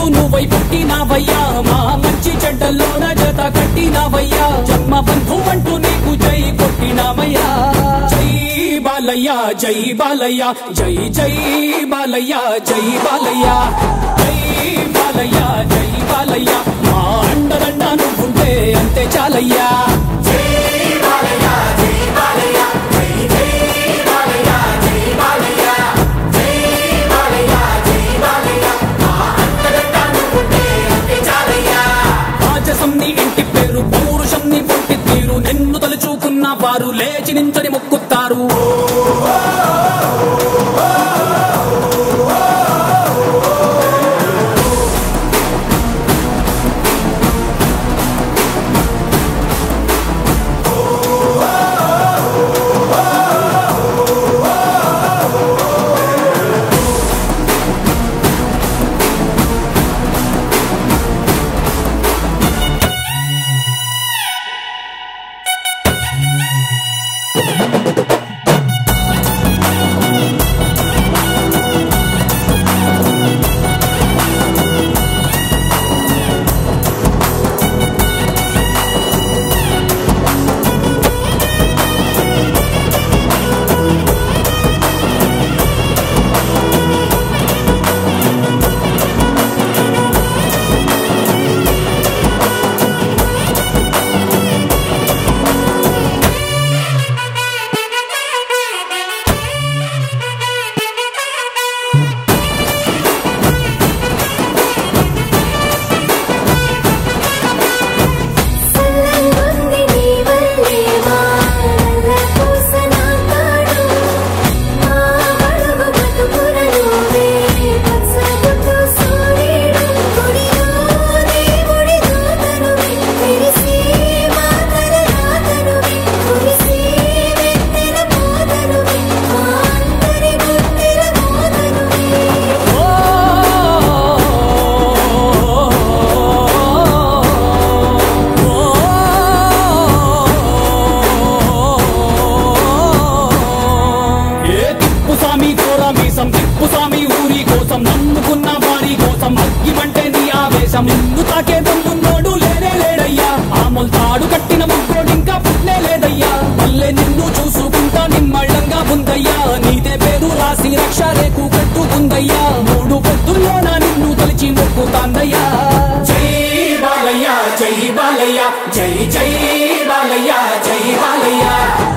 నువ్వై పుట్టినావయ్యా మా మంచి చెడ్డల్లోన జత కట్టినావయ్యా జన్మ బంధు అంటూ నీకు జై కొట్టినామయ్యా జై బాలయ్య జై బాలయ్య జై జై బాలయ్య జై బాలయ్య జై బాలయ్య జై బాలయ్య మా అండదండ నువ్వుంటే అంతే చాలయ్యా రాజసం నీ ఇంటి పేరు పౌరుషం నీ పొట్టి తీరు నిన్ను తలుచుకున్న వారు లేచి నించని మొక్కుతారు సల్లగుంది నీ వల్లే మా నల్ల పూసన కాడు మా అడుగు బతుకున నువ్వే పచ్చగుట్టు సూర్యుడు గుడిలో దేవుడి దూతనువే తెలిసి మా కలరాతనువే కురిసి వెన్నెల పోతనువే మా అందరి గుండెల మోతనువే ఏ తిప్పు స్వామి కోరా మీసం తిప్పు స్వామి ఊరి కోసం నమ్ముకున్న వారి కోసం అగ్గిమంటే నీ ఆవేశం నిన్ను తాకే దమ్మున్నోడు లేనే లేడయ్యా ఆముల్ తాడు కట్టిన ముగ్గోడు ఇంకా పుట్నే లేదయ్యా మళ్ళీ నిన్ను చూసుకుంటా నిమ్మళ్ళంగా ఉందయ్యా నీదే పేరు రాసి రక్ష రేకు కట్టుకుందయ్యా మూడు పొద్దుల్లోన నిన్ను తలిచి మొక్కుతాందయ్యా జై బాలయ్య జై బాలయ్య జై జై బాలయ్య జై బాలయ్య